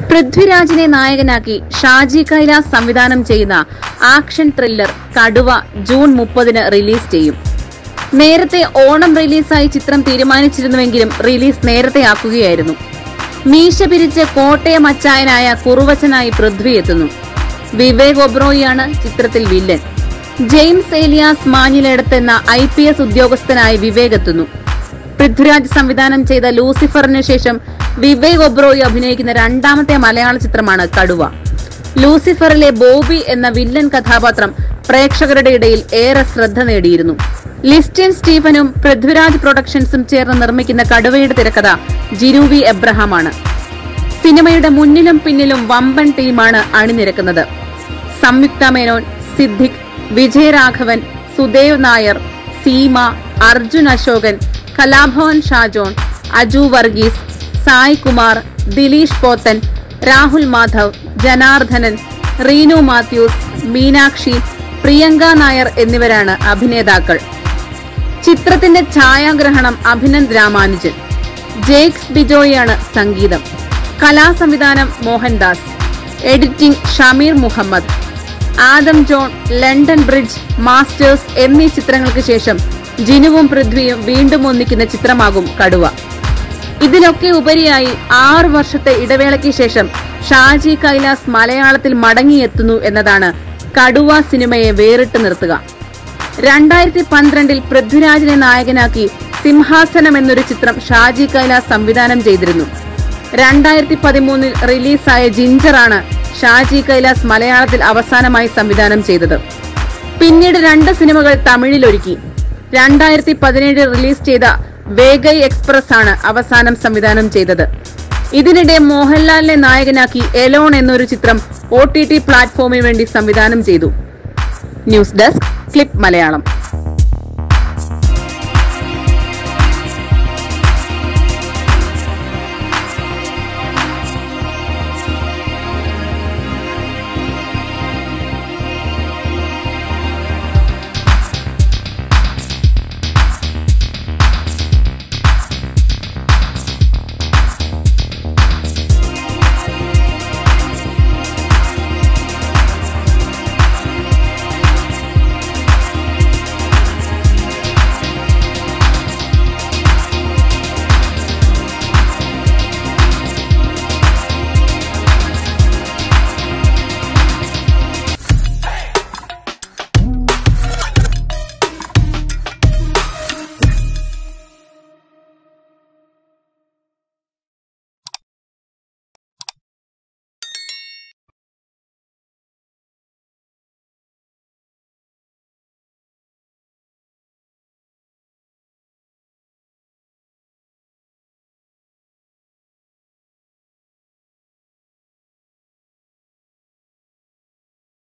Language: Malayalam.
പൃഥ്വിരാജിനെ നായകനാക്കി ഷാജി കൈലാസ് സംവിധാനം ചെയ്യുന്ന ആക്ഷൻ ത്രില്ലർ കടുവ ജൂൺ മുപ്പതിന് റിലീസ് ചെയ്യും നേരത്തെ ഓണം റിലീസായി ചിത്രം തീരുമാനിച്ചിരുന്നുവെങ്കിലും റിലീസ് നേരത്തെയാക്കുകയായിരുന്നു മീശ പിരിച്ച് കോട്ടയം അച്ചായനായ കുറുവച്ചനായി പൃഥ്വി എത്തുന്നു വിവേക് ഒബ്രോയിയാണ് ചിത്രത്തിൽ വില്ലൻ ജെയിംസ് ഏലിയാസ് മാഞ്ഞിലെടുത്തെന്ന ഐ പി എസ് ഉദ്യോഗസ്ഥനായി വിവേക് എത്തുന്നു പൃഥ്വിരാജ് സംവിധാനം ചെയ്ത ലൂസിഫറിന് ശേഷം വിവേക് ഒബ്രോയി അഭിനയിക്കുന്ന രണ്ടാമത്തെ മലയാള ചിത്രമാണ് കടുവ ലൂസിഫറിലെ ബോബി എന്ന വില്ലൻ കഥാപാത്രം പ്രേക്ഷകരുടെ ഇടയിൽ ഏറെ ശ്രദ്ധ നേടിയിരുന്നു ലിസ്റ്റ്യൻ സ്റ്റീഫനും പൃഥ്വിരാജ് പ്രൊഡക്ഷൻസും ചേർന്ന് നിർമ്മിക്കുന്ന കടുവയുടെ തിരക്കഥ ജിരൂവി എബ്രഹാമാണ് സിനിമയുടെ മുന്നിലും പിന്നിലും വമ്പൻ ടീമാണ് അണിനിരക്കുന്നത് സംയുക്ത മേനോൻ സിദ്ദിഖ് വിജയരാഘവൻ സുദേവ് നായർ സീമ അർജുൻ അശോകൻ കലാഭവൻ ഷാജോൺ അജു വർഗീസ് സായ് കുമാർ ദിലീഷ് പോത്തൻ രാഹുൽ മാധവ് ജനാർദ്ദനൻ റീനു മാത്യൂസ് മീനാക്ഷി പ്രിയങ്ക നായർ എന്നിവരാണ് അഭിനേതാക്കൾ ചിത്രത്തിന്റെ ഛായാഗ്രഹണം അഭിനന്ദ് രാമാനുജൻ ജേക്സ് ബിജോയാണ് സംഗീതം കലാസംവിധാനം മോഹൻദാസ് എഡിറ്റിംഗ് ഷമീർ മുഹമ്മദ് ആദം ജോൺ ലണ്ടൻ ബ്രിഡ്ജ് മാസ്റ്റേഴ്സ് എന്നീ ചിത്രങ്ങൾക്ക് ശേഷം ജിനുവും പൃഥ്വിയും വീണ്ടും ഒന്നിക്കുന്ന ചിത്രമാകും കടുവ ഇതിനൊക്കെ ഉപരിയായി ആറു വർഷത്തെ ഇടവേളയ്ക്ക് ശേഷം ഷാജി കൈലാസ് മലയാളത്തിൽ മടങ്ങിയെത്തുന്നു എന്നതാണ് കടുവ സിനിമയെ വേറിട്ട് നിർത്തുക രണ്ടായിരത്തി പന്ത്രണ്ടിൽ പൃഥ്വിരാജിനെ നായകനാക്കി സിംഹാസനം എന്നൊരു ചിത്രം ഷാജി കൈലാസ് സംവിധാനം ചെയ്തിരുന്നു രണ്ടായിരത്തി പതിമൂന്നിൽ റിലീസായ ജിഞ്ചറാണ് ഷാജി കൈലാസ് മലയാളത്തിൽ അവസാനമായി സംവിധാനം ചെയ്തത് പിന്നീട് രണ്ട് സിനിമകൾ തമിഴിലൊരുക്കി രണ്ടായിരത്തി പതിനേഴിൽ റിലീസ് ചെയ്ത വേഗൈ എക്സ്പ്രസ് ആണ് അവസാനം സംവിധാനം ചെയ്തത് ഇതിനിടെ മോഹൻലാലിനെ നായകനാക്കി എലോൺ എന്നൊരു ചിത്രം ഒ ടി ടി പ്ലാറ്റ്ഫോമിന് വേണ്ടി സംവിധാനം ചെയ്തു ന്യൂസ് ഡെസ്ക് ക്ലിപ്പ് മലയാളം